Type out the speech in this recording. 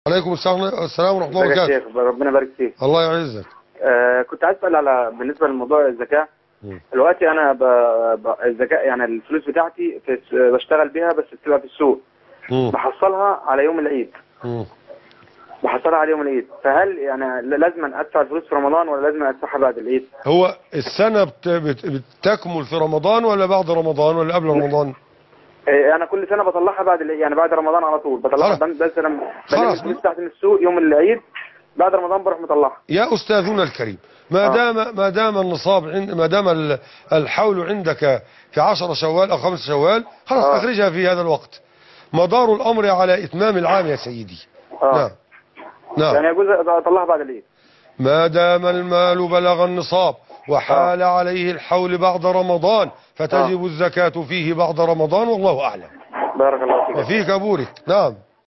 عليكم السلام السلام ورحمه الله ازيك يا وبركاته شيخ ربنا يبارك فيك الله يعزك آه كنت عايز اسال على بالنسبه لموضوع الزكاه مم. دلوقتي انا ب... ب... الزكاه يعني الفلوس بتاعتي في... الس- بشتغل بيها بس بتبقى في السوق مم. بحصلها على يوم العيد مم. بحصلها على يوم العيد فهل يعني ل- لازم ادفع الفلوس في رمضان ولا لازم ادفعها بعد العيد؟ هو السنه بت... بت... بتكمل في رمضان ولا بعد رمضان ولا قبل رمضان آه انا كل سنه بطلعها بعد العيد يعني بعد رمضان على طول بطلعها خلاص. بن- بس انا بلم خلاص. الفلوس بتاعتي من السوق يوم العيد بعد رمضان بروح مطلعها يا استاذنا الكريم ما آه. دام ما دام النصاب عند ما دام ال- الحول عندك في 10 شوال او 5 شوال خلاص آه. اخرجها في هذا الوقت مدار الامر على اتمام العام يا سيدي اه نعم نعم يعني يجوز اطلعها بعد العيد ما دام المال بلغ النصاب وحال عليه الحول بعد رمضان فتجب الزكاة فيه بعد رمضان والله أعلم بارك الله فيك وفيك بورك نعم